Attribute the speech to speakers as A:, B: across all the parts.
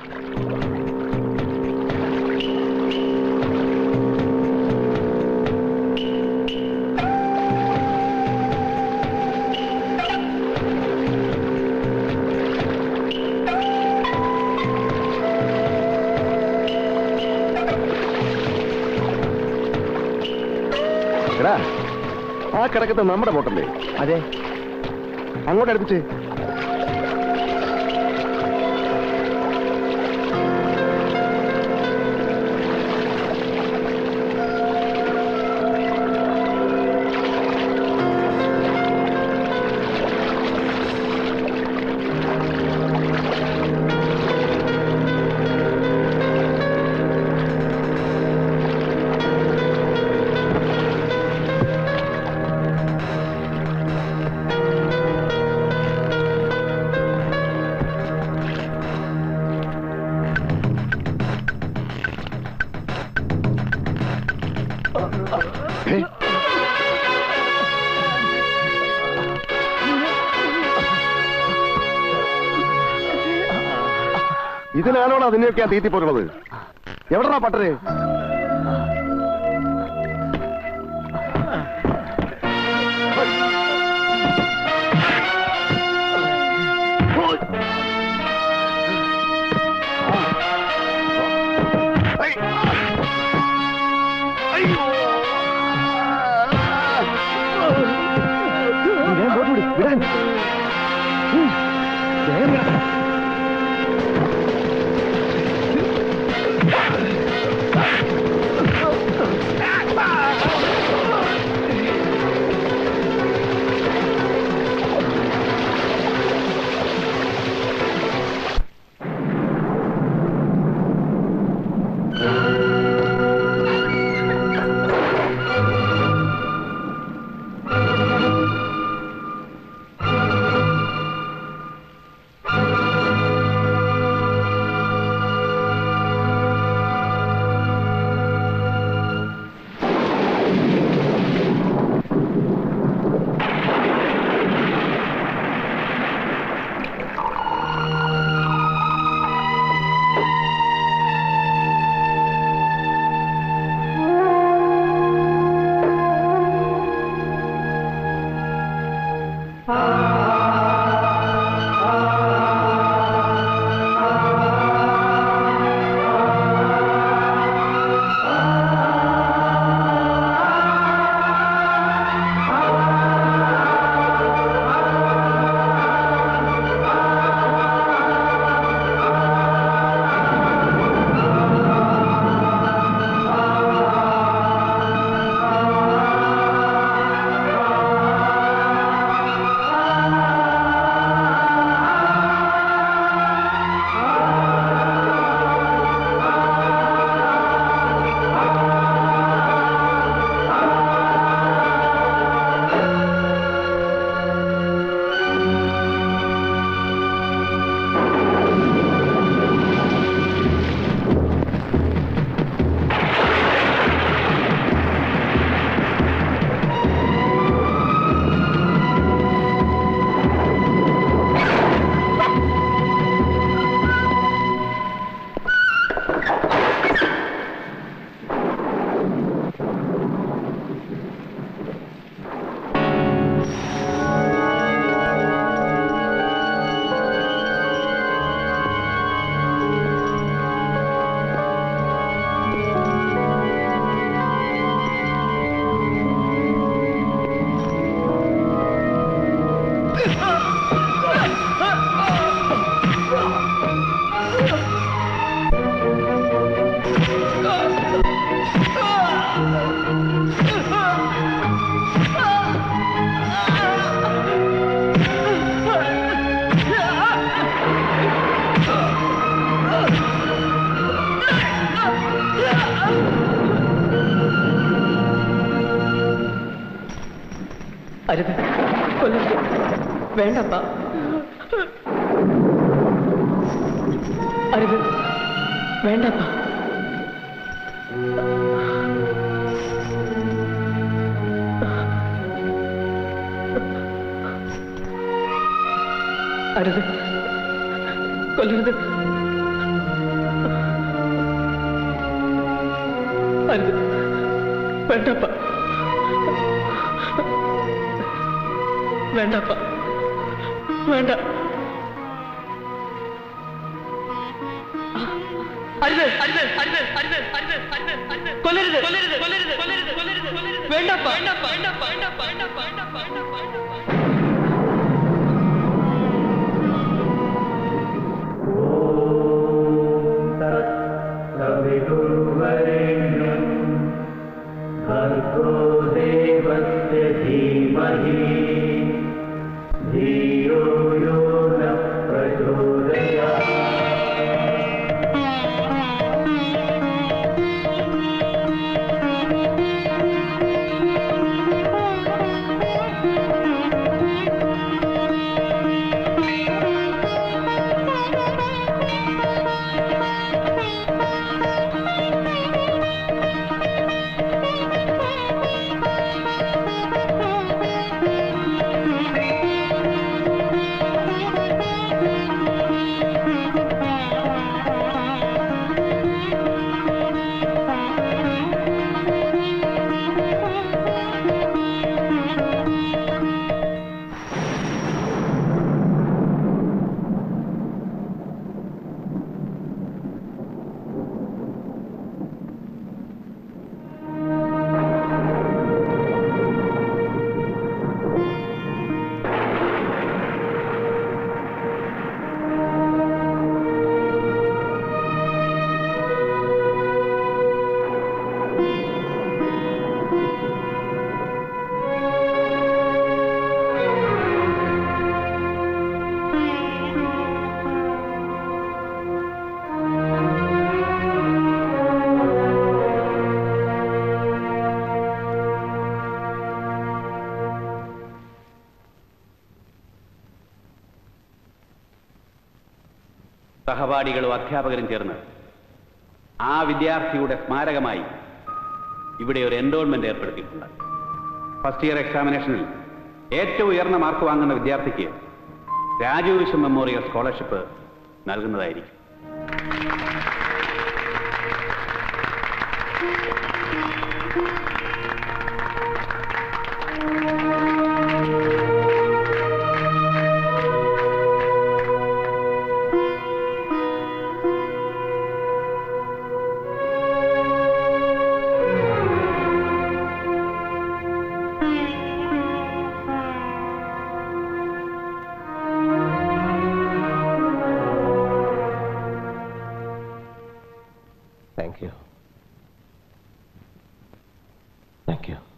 A: എടാ ആ കിടക്കുന്നത് നമ്മുടെ ബോട്ടല്ലേ
B: അതെ
A: അങ്ങോട്ട് അടുപ്പിച്ചേ ഏ? ഇതിനാണോടാ അതിനെയൊക്കെ ആ തീറ്റി പോരുന്നത് എവിടെടാ പട്ടര് വിടാൻ ഉം. വേഗം വിടാൻ.
C: അരുത് കൊല്ലരുത് വേണ്ടപ്പ അരുത് വേണ്ടപ്പ അരുത് കൊല്ലരുത് വേണ്ടപ്പ വേണ്ടപ്പ വേണ്ട അരുത് അരുത് അരുത് അരുത് അരുത് അരുത് അരുത് കൊല്ലരുത് കൊല്ലരുത് കൊല്ലരുത് കൊല്ലരുത് കൊല്ലരുത് കൊല്ലരുത് വേണ്ടപ്പ വേണ്ടപ്പ വേണ്ടപ്പ വേണ്ടപ്പ വേണ്ടപ്പ വേണ്ടപ്പ വേണ്ടപ്പ വേണ്ടപ്പ
B: सवितुर्वरेण्यम् भर्गो देवस्य धीमहि धियो यो न प्रचोदयात्
D: സഹപാഠികളും അധ്യാപകരും ചേർന്ന് ആ വിദ്യാർത്ഥിയുടെ സ്മാരകമായി ഇവിടെ ഒരു എൻറോൾമെന്റ് ഏർപ്പെടുത്തിയിട്ടുണ്ട് ഫസ്റ്റ് ഇയർ എക്സാമിനേഷനിൽ ഏറ്റവും ഉയർന്ന മാർക്ക് വാങ്ങുന്ന വിദ്യാർത്ഥിക്ക് രാജീവ് വിശ്വ മെമ്മോറിയൽ സ്കോളർഷിപ്പ് നൽകുന്നതായിരിക്കും
E: താങ്ക് യു താങ്ക് യു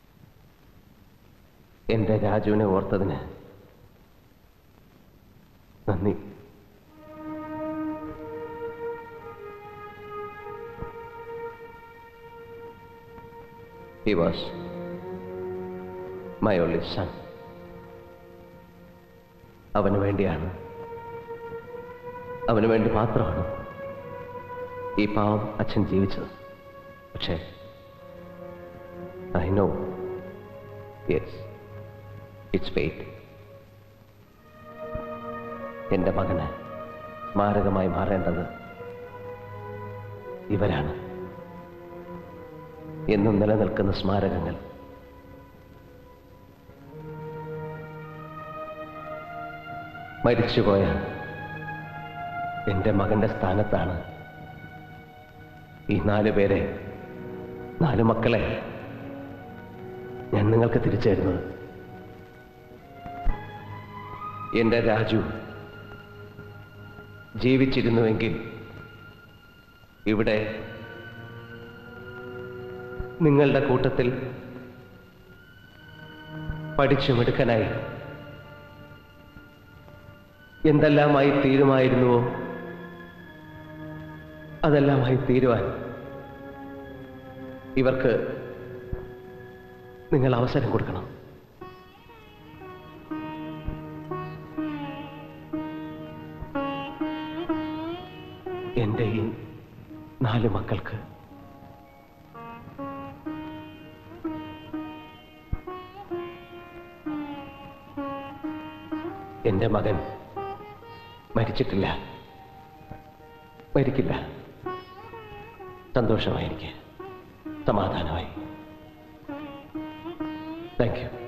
E: എന്റെ രാജുവിനെ ഓർത്തതിന് നന്ദി He was my only son. അവന് വേണ്ടിയാണ് അവന് വേണ്ടി മാത്രമാണ് ഈ പാവം അച്ഛൻ ജീവിച്ചത് പക്ഷേ I know yes it's fate എന്റെ മകന് സ്മാരകമായി മാറേണ്ടത് ഇവരാണ് എന്നും നിലനിൽക്കുന്ന സ്മാരകങ്ങൾ മരിച്ചുപോയ എന്റെ മകന്റെ സ്ഥാനത്താണ് ഈ നാല് പേരെ നാല് മക്കളെ ഞാൻ നിങ്ങൾക്ക് തിരിച്ചു തരുന്നത് എന്റെ രാജു ജീവിച്ചിരുന്നുവെങ്കിൽ ഇവിടെ നിങ്ങളുടെ കൂട്ടത്തിൽ പഠിച്ചു മിടുക്കനായി എന്തെല്ലാമായി തീരുമായിരുന്നുവോ അതെല്ലാമായി തീരുവാൻ ഇവർക്ക് നിങ്ങൾ അവസരം കൊടുക്കണം എന്റെ ഈ നാല് മക്കൾക്ക് എന്റെ മകൻ മരിച്ചിട്ടില്ല മരിക്കില്ല സന്തോഷമായിരിക്കെ സമാധാനമായി താങ്ക് യു